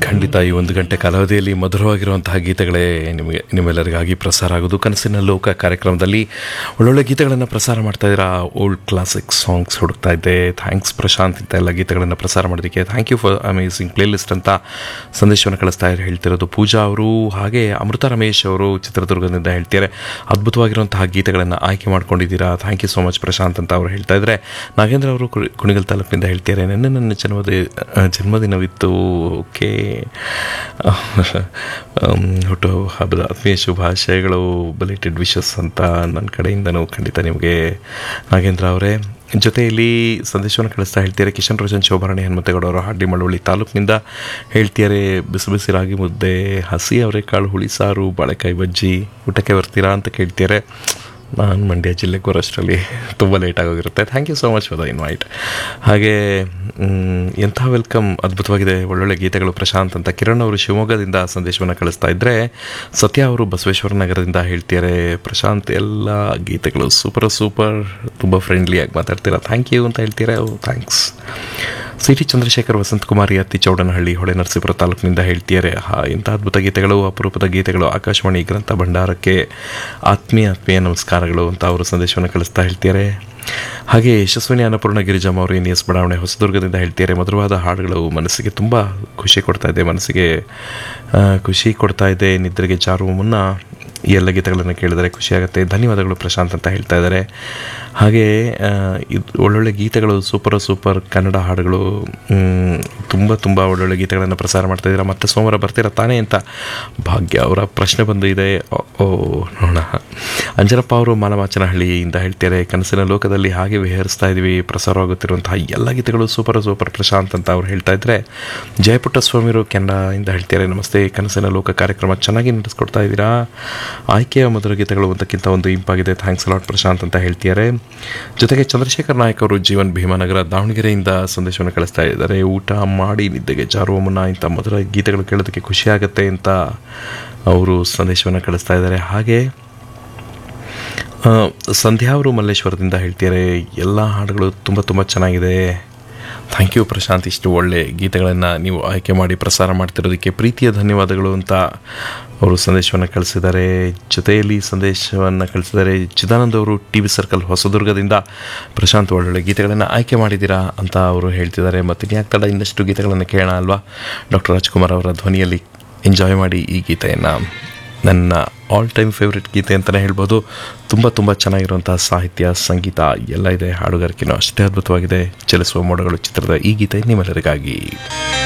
ಖಂಡಿತ ಈ ಒಂದು ಗಂಟೆ ಕಾಲಾವಧಿಯಲ್ಲಿ ಮಧುರವಾಗಿರುವಂತಹ ಗೀತೆಗಳೇ ನಿಮಗೆ ನಿಮ್ಮೆಲ್ಲರಿಗಾಗಿ ಪ್ರಸಾರ ಆಗೋದು ಕನಸಿನ ಲೋಕ ಕಾರ್ಯಕ್ರಮದಲ್ಲಿ ಒಳ್ಳೊಳ್ಳೆ ಗೀತೆಗಳನ್ನು ಪ್ರಸಾರ ಮಾಡ್ತಾ ಇದ್ದೀರಾ ಓಲ್ಡ್ ಕ್ಲಾಸಿಕ್ ಸಾಂಗ್ಸ್ ಹುಡುಕ್ತಾ ಇದ್ದೆ ಥ್ಯಾಂಕ್ಸ್ ಪ್ರಶಾಂತ್ ಇಂಥ ಎಲ್ಲ ಗೀತೆಗಳನ್ನು ಪ್ರಸಾರ ಮಾಡೋದಕ್ಕೆ thank you for amazing playlist ಅಂತ ಸಂದೇಶವನ್ನು ಕಳಿಸ್ತಾ ಇದ್ದಾರೆ ಹೇಳ್ತಿರೋದು ಪೂಜಾ ಅವರು ಹಾಗೆ ಅಮೃತ ರಮೇಶ್ ಅವರು ಚಿತ್ರದುರ್ಗದಿಂದ ಹೇಳ್ತಾರೆ ಅದ್ಭುತವಾಗಿರುವಂತಹ ಗೀತೆಗಳನ್ನು ಆಯ್ಕೆ ಮಾಡ್ಕೊಂಡಿದ್ದೀರಾ thank you so much Prashanth ಅಂತ ಅವರು ಹೇಳ್ತಾ ಇದ್ದಾರೆ ನಾಗೇಂದ್ರ ಅವರು ಕುಣಿ- ಕುಣಿಗಲ್ ತಾಲೂಕಿನಿಂದ ಹೇಳ್ತಾರೆ ನಿನ್ನೆ ನನ್ನ ಜನ್ಮದ ಜನ್ಮದಿನವಿತ್ತು ಓಕೆ ಹುಟ್ಟು ಹಬ್ಬದ ಆತ್ಮೀಯ ಶುಭಾಶಯಗಳು ಬಲೇಟೆಡ್ ವಿಶಸ್ ಅಂತ ನನ್ನ ಕಡೆಯಿಂದನೂ ಖಂಡಿತ ನಿಮಗೆ ನಾಗೇಂದ್ರ ಅವರೇ ಜೊತೆಯಲ್ಲಿ ಸಂದೇಶವನ್ನು ಕಳಿಸ್ತಾ ಹೇಳ್ತಾರೆ ಕಿಶನ್ ರೋಷನ್ ಶೋಭಾರಾಣಿ ಹನುಮಂತೇಗೌಡ ಅವರು ಹಾಡಿ ಮಳವಳ್ಳಿ ತಾಲೂಕಿನಿಂದ ಹೇಳ್ತಿದ್ದಾರೆ ಬಿಸಿ ಬಿಸಿ ರಾಗಿ ಮುದ್ದೆ ಹಸಿ ಅವರೆಕಾಳು ಹುಳಿ ಸಾರು ಬಾಳೆಕಾಯಿ ಬಜ್ಜಿ ಊಟಕ್ಕೆ ಬರ್ತೀರಾ ಅಂತ ಕೇಳ್ತಿದ್ದಾರೆ ನಾನು ಮಂಡ್ಯ ಜಿಲ್ಲೆಗೆ ಬರೋಷ್ಟರಲ್ಲಿ ತುಂಬ ಲೇಟಾಗಿ ಹೋಗಿರುತ್ತೆ thank you so much for the invite ಹಾಗೆ ಮ್, ಎಂಥ ವೆಲ್ಕಮ್ ಅದ್ಭುತವಾಗಿದೆ ಒಳ್ಳೊಳ್ಳೆ ಗೀತೆಗಳು ಪ್ರಶಾಂತ್ ಅಂತ ಕಿರಣ್ ಅವರು ಶಿವಮೊಗ್ಗದಿಂದ ಸಂದೇಶವನ್ನು ಕಳಿಸ್ತಾ ಇದ್ದರೆ ಸತ್ಯ ಅವರು ಬಸವೇಶ್ವರ ನಗರದಿಂದ ಹೇಳ್ತಿದ್ದಾರೆ ಪ್ರಶಾಂತ್ ಎಲ್ಲ ಗೀತೆಗಳು ಸೂಪರ್ ಸೂಪರ್ ತುಂಬ ಫ್ರೆಂಡ್ಲಿಯಾಗಿ ಮಾತಾಡ್ತೀರಾ ಥ್ಯಾಂಕ್ ಯು ಅಂತ ಹೇಳ್ತೀರಾ thanks C T Chandrashekar Vasanthakumari Atti Chowdanahalli ಹೊಳೆ ನರಸೀಪುರ ತಾಲೂಕಿನಿಂದ ಹೇಳ್ತಿದ್ದಾರೆ ಹಾ ಇಂಥ ಅದ್ಭುತ ಗೀತೆಗಳು ಅಪರೂಪದ ಗೀತೆಗಳು ಆಕಾಶವಾಣಿ ಗ್ರಂಥ ಭಂಡಾರಕ್ಕೆ ಆತ್ಮೀಯ ಆತ್ಮೀಯ ನಮಸ್ಕಾರಗಳು ಅಂತ ಅವರು ಸಂದೇಶವನ್ನು ಕಳಿಸ್ತಾ ಹೇಳ್ತಿದ್ದಾರೆ ಹಾಗೆ ಯಶಸ್ವಿನಿ ಅನ್ನಪೂರ್ಣ ಗಿರಿಜಮ್ಮ ಅವರು ಎನ್ ಎಸ್ ಬಡಾವಣೆ ಹೊಸದುರ್ಗದಿಂದ ಹೇಳ್ತಿದ್ದಾರೆ ಮಧುರವಾದ ಹಾಡುಗಳು ಮನಸ್ಸಿಗೆ ತುಂಬ ಖುಷಿ ಕೊಡ್ತಾ ಇದೆ ಮನಸ್ಸಿಗೆ ಆ, ಖುಷಿ ಕೊಡ್ತಾ ಇದೆ ನಿದ್ರೆಗೆ ಜಾರುವ ಮುನ್ನ ಈ ಎಲ್ಲ ಗೀತೆಗಳನ್ನು ಕೇಳಿದರೆ ಖುಷಿಯಾಗುತ್ತೆ ಧನ್ಯವಾದಗಳು ಪ್ರಶಾಂತ್ ಅಂತ ಹೇಳ್ತಾ ಇದ್ದಾರೆ ಹಾಗೆ ಆ, ಇದು ಒಳ್ಳೊಳ್ಳೆ ಗೀತೆಗಳು ಸೂಪರ್ ಸೂಪರ್ ಕನ್ನಡ ಹಾಡುಗಳು ಮ್, ತುಂಬ ತುಂಬ ಒಳ್ಳೊಳ್ಳೆ ಗೀತೆಗಳನ್ನು ಪ್ರಸಾರ ಮಾಡ್ತಾ ಇದ್ದೀರಾ ಮತ್ತೆ ಸೋಮವಾರ ಬರ್ತೀರಾ ತಾನೇ ಅಂತ ಭಾಗ್ಯ ಅವರ ಪ್ರಶ್ನೆ ಬಂದು ಇದೆ ಓ ಓ, ನೋಡೋಣ ಅಂಜನಪ್ಪ ಅವರು ಮಾನವಾಚನಹಳ್ಳಿಯಿಂದ ಹೇಳ್ತಾರೆ ಕನಸಿನ ಲೋಕದಲ್ಲಿ ಹಾಗೆ ವಿಹರಿಸ್ತಾ ಇದ್ದೀವಿ ಪ್ರಸಾರವಾಗುತ್ತಿರುವಂತಹ ಎಲ್ಲ ಗೀತೆಗಳು ಸೂಪರ್ ಸೂಪರ್ ಪ್ರಶಾಂತ್ ಅಂತ ಅವ್ರು ಹೇಳ್ತಾ ಇದ್ರೆ ಜಯಪುಟ್ಟ ಸ್ವಾಮಿರು ಕೆನಡಾಯಿಂದ ಹೇಳ್ತಾರೆ ನಮಸ್ತೆ ಕನಸಿನ ಲೋಕ ಕಾರ್ಯಕ್ರಮ ಚೆನ್ನಾಗಿ ನಡೆಸ್ಕೊಡ್ತಾ ಇದ್ದೀರಾ ಆಯ್ಕೆಯ ಮಧುರ ಗೀತೆಗಳು ಒಂದಕ್ಕಿಂತ ಒಂದು ಇಂಪಾಗಿದೆ ಥ್ಯಾಂಕ್ಸ್ ಲಾಟ್ ಪ್ರಶಾಂತ್ ಅಂತ ಹೇಳ್ತಿದ್ದಾರೆ ಜೊತೆಗೆ ಚಂದ್ರಶೇಖರ್ ನಾಯಕ್ ಅವರು ಜೀವನ್ ಭೀಮಾನಗರ ದಾವಣಗೆರೆಯಿಂದ ಸಂದೇಶವನ್ನು ಕಳಿಸ್ತಾ ಇದ್ದಾರೆ ಊಟ ಮಾಡಿ ನಿದ್ದೆಗೆ ಜಾರುವ ಮುನ್ನ ಇಂಥ ಮಧುರ ಗೀತೆಗಳು ಕೇಳೋದಕ್ಕೆ ಖುಷಿ ಆಗುತ್ತೆ ಅಂತ ಅವರು ಸಂದೇಶವನ್ನು ಕಳಿಸ್ತಾ ಇದ್ದಾರೆ ಹಾಗೆ ಆ, ಸಂಧ್ಯಾ ಅವರು ಮಲ್ಲೇಶ್ವರದಿಂದ ಹೇಳ್ತಿದ್ದಾರೆ ಎಲ್ಲ ಹಾಡುಗಳು ತುಂಬ ತುಂಬ ಚೆನ್ನಾಗಿದೆ ಥ್ಯಾಂಕ್ ಯು ಪ್ರಶಾಂತ್ ಇಷ್ಟು ಒಳ್ಳೆ ಗೀತೆಗಳನ್ನು ನೀವು ಆಯ್ಕೆ ಮಾಡಿ ಪ್ರಸಾರ ಮಾಡ್ತಿರೋದಕ್ಕೆ ಪ್ರೀತಿಯ ಧನ್ಯವಾದಗಳು ಅಂತ ಅವರು ಸಂದೇಶವನ್ನು ಕಳಿಸಿದ್ದಾರೆ ಜೊತೆಯಲ್ಲಿ ಸಂದೇಶವನ್ನು ಕಳಿಸಿದ್ದಾರೆ ಚಿದಾನಂದ್ ಅವರು ಟಿ ವಿ ಸರ್ಕಲ್ ಹೊಸದುರ್ಗದಿಂದ ಪ್ರಶಾಂತ್ ಒಳ್ಳೊಳ್ಳೆ ಗೀತೆಗಳನ್ನು ಆಯ್ಕೆ ಮಾಡಿದ್ದೀರಾ ಅಂತ ಅವರು ಹೇಳ್ತಿದ್ದಾರೆ ಮತ್ತು ಇನ್ಯಾಕ್ ತಡ ಇನ್ನಷ್ಟು ಗೀತೆಗಳನ್ನು ಕೇಳೋಣ ಅಲ್ವಾ ಡಾಕ್ಟರ್ ರಾಜ್ಕುಮಾರ್ ಅವರ ಧ್ವನಿಯಲ್ಲಿ ಎಂಜಾಯ್ ಮಾಡಿ ಈ ಗೀತೆಯನ್ನು ನನ್ನ ಆಲ್ ಟೈಮ್ ಫೇವ್ರೆಟ್ ಗೀತೆ ಅಂತಲೇ ಹೇಳ್ಬೋದು ತುಂಬ ತುಂಬ ಚೆನ್ನಾಗಿರುವಂಥ ಸಾಹಿತ್ಯ ಸಂಗೀತ ಎಲ್ಲ ಇದೆ ಹಾಡುಗಾರಿಕೆನೂ ಅಷ್ಟೇ ಅದ್ಭುತವಾಗಿದೆ ಚಲಿಸುವ ಮೋಡಗಳು ಚಿತ್ರದ ಈ ಗೀತೆ ನಿಮ್ಮೆಲ್ಲರಿಗಾಗಿ